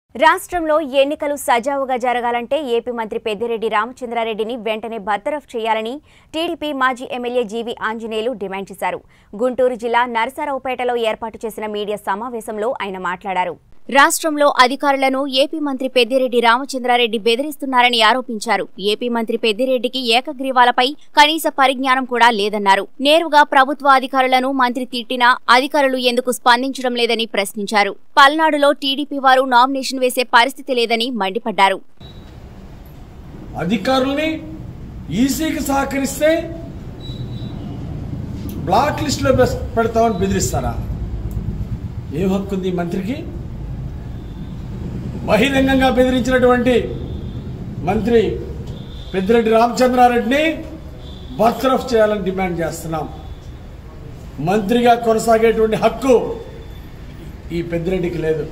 రాష్ట్రంలో ఎన్నికలు సజావుగా జరగాలంటే ఏపీ మంత్రి పెద్దిరెడ్డి రామచంద్రారెడ్డిని వెంటనే బర్తరఫ్ చేయాలని టీడీపీ మాజీ ఎమ్మెల్యే జీవి ఆంజనేయులు డిమాండ్ చేశారు గుంటూరు జిల్లా నరసరావుపేటలో ఏర్పాటు చేసిన మీడియా సమావేశంలో ఆయన మాట్లాడారు రాష్ట్రంలో అధికారులను ఏపీ మంత్రి పెద్దిరెడ్డి రామచంద్రారెడ్డి బెదిరిస్తున్నారని ఆరోపించారు ఏపీ మంత్రి పెద్దిరెడ్డికి ఏకగ్రీవాలపై కనీస పరిజ్ఞానం కూడా లేదన్నారు నేరుగా ప్రభుత్వ అధికారులను మంత్రి తిట్టినా అధికారులు ఎందుకు స్పందించడం లేదని ప్రశ్నించారు పల్నాడులో టీడీపీ వారు నామినేషన్ వేసే పరిస్థితి లేదని మండిపడ్డారు అధికారుల్ని ఈసీకి సహకరిస్తే బ్లాక్ లిస్టులో బెస్- పెడతామని బెదిరిస్తారా ఏ హక్కు ఉంది ఈ మంత్రికి బహిరంగంగా బెదిరించినటువంటి మంత్రి పెద్దిరెడ్డి రామచంద్రారెడ్డిని బర్తరఫ్ చేయాలని డిమాండ్ చేస్తున్నాం మంత్రిగా కొనసాగేటువంటి హక్కు ఈ పెద్దిరెడ్డికి లేదు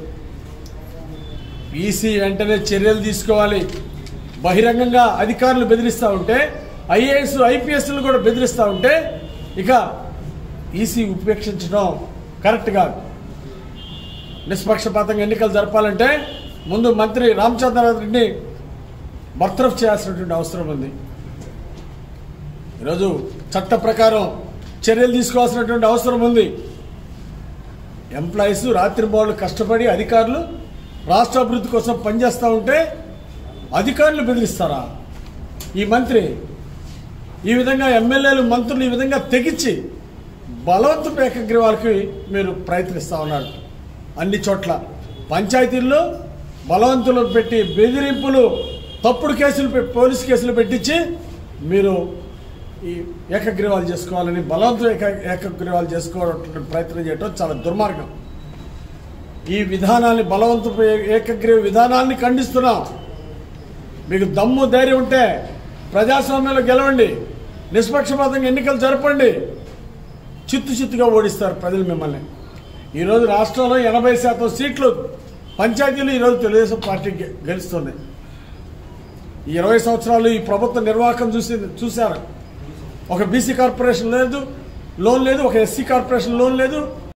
ఈసీ వెంటనే చర్యలు తీసుకోవాలి బహిరంగంగా అధికారులు బెదిరిస్తూ ఉంటే ఐఏఎస్ ఐపీఎస్లు కూడా బెదిరిస్తూ ఉంటే ఇక ఈసీ ఉపేక్షించడం కరెక్ట్ కాదు నిష్పక్షపాతంగా ఎన్నికలు జరపాలంటే ముందు మంత్రి రామచంద్రారెడ్డిని బర్తరఫ్ చేయాల్సినటువంటి అవసరం ఉంది ఈరోజు చట్ట ప్రకారం చర్యలు తీసుకోవాల్సినటువంటి అవసరం ఉంది ఎంప్లాయీస్ రాత్రింబౌళ్ళు కష్టపడి అధికారులు రాష్ట్ర అభివృద్ధి కోసం పనిచేస్తూ ఉంటే అధికారులు బెదిరిస్తారా ఈ మంత్రి ఈ విధంగా ఎమ్మెల్యేలు మంత్రులు ఈ విధంగా తెగించి బలవంతపు ఏకగ్రీవాలకి మీరు ప్రయత్నిస్తూ ఉన్నారు అన్ని చోట్ల పంచాయతీల్లో బలవంతులు పెట్టి బెదిరింపులు తప్పుడు కేసులు పె- పోలీసు కేసులు పెట్టించి మీరు ఈ ఏకగ్రీవాలు చేసుకోవాలని బలవంతం ఏక ఏకగ్రీవాలు చేసుకోవడం ప్రయత్నం చేయడం చాలా దుర్మార్గం ఈ విధానాన్ని బలవంతపు ఏ- ఏకగ్రీవ విధానాన్ని ఖండిస్తున్నాం మీకు దమ్ము ధైర్యం ఉంటే ప్రజాస్వామ్యంలో గెలవండి నిష్పక్షపాతంగా ఎన్నికలు జరపండి చిత్తు చిత్తుగా ఓడిస్తారు ప్రజలు మిమ్మల్ని ఈరోజు రాష్ట్రంలో ఎనభై శాతం సీట్లు పంచాయతీలు ఈరోజు తెలుగుదేశం పార్టీ గె- గెలుస్తుంది ఈ ఇరవై సంవత్సరాలు ఈ ప్రభుత్వ నిర్వాహకం చూసి చూశారు ఒక బీసీ కార్పొరేషన్ లేదు లోన్ లేదు ఒక ఎస్సీ కార్పొరేషన్ లోన్ లేదు